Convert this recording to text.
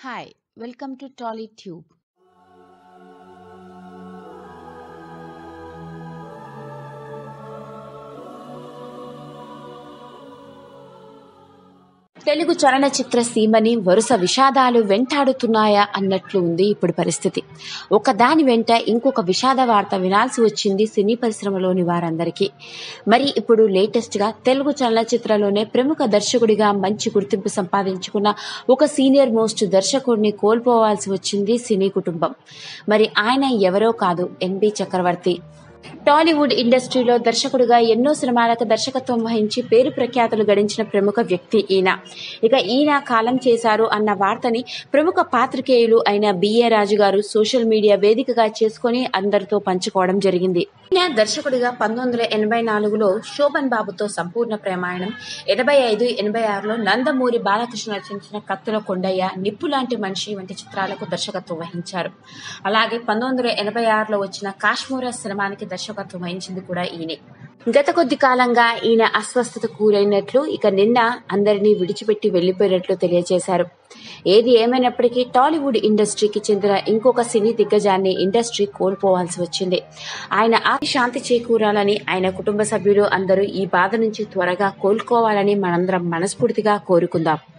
Hi, welcome to TollyTube. Telugu చలనచిత్ర సీమని వరుస విషాదాలు వెంటాడుతున్నాయా అన్నట్లు ఉంది ఇప్పుడు పరిస్థితి ఒకదాని వెంట ఇంకొక విషాద వార్త వినాల్సి వచ్చింది సినీ పరిశ్రమలోని వారందరికీ మరి ఇప్పుడు లేటెస్ట్గా తెలుగు చలనచిత్రలోనే ప్రముఖ దర్శకుడిగా మంచి గుర్తింపు సంపాదించుకున్న ఒక సీనియర్ మోస్ట్ దర్శకుడిని కోల్పోవాల్సి వచ్చింది సినీ కుటుంబం మరి ఆయన ఎవరో కాదు ఎన్బి చక్రవర్తి టాలీవుడ్ ఇండస్ట్రీలో దర్శకుడిగా ఎన్నో సినిమాలకు దర్శకత్వం వహించి పేరు ప్రఖ్యాతులు గడించిన ప్రముఖ వ్యక్తి ఈయన ఇక ఈయన కాలం చేశారు అన్న వార్తని ప్రముఖ పాత్రికేయులు అయిన బిఏ రాజు గారు సోషల్ మీడియా వేదికగా చేసుకొని అందరితో పంచుకోవడం జరిగింది ఈయన దర్శకుడిగా పంతొమ్మిది వందల ఎనభై నాలుగులో శోభన్ బాబుతో సంపూర్ణ ప్రేమాయణం ఎనభై ఐదు ఎనభై ఆరులో నందమూరి బాలకృష్ణ రచించిన కత్తుల కొండయ్య నిప్పు లాంటి మనిషి వంటి చిత్రాలకు దర్శకత్వం వహించారు అలాగే పంతొమ్మిది వందల ఎనభై ఆరులో వచ్చిన కాశ్మీర సినిమానికి దర్శకత్వం వహించింది కూడా ఈయనే గత కొద్ది కాలంగా ఈయన అస్వస్థత కూరైనట్లు ఇక నిన్న అందరినీ విడిచిపెట్టి వెళ్లిపోయినట్లు తెలియజేశారు ఏది ఏమైనప్పటికీ టాలీవుడ్ ఇండస్ట్రీకి చెందిన ఇంకొక సినీ దిగ్గజాన్ని ఇండస్ట్రీ కోల్పోవాల్సి వచ్చింది ఆయన ఆత్మ శాంతి చేకూరాలని ఆయన కుటుంబ సభ్యులు అందరూ ఈ బాధ నుంచి త్వరగా కోలుకోవాలని మనందరం మనస్ఫూర్తిగా కోరుకుందాం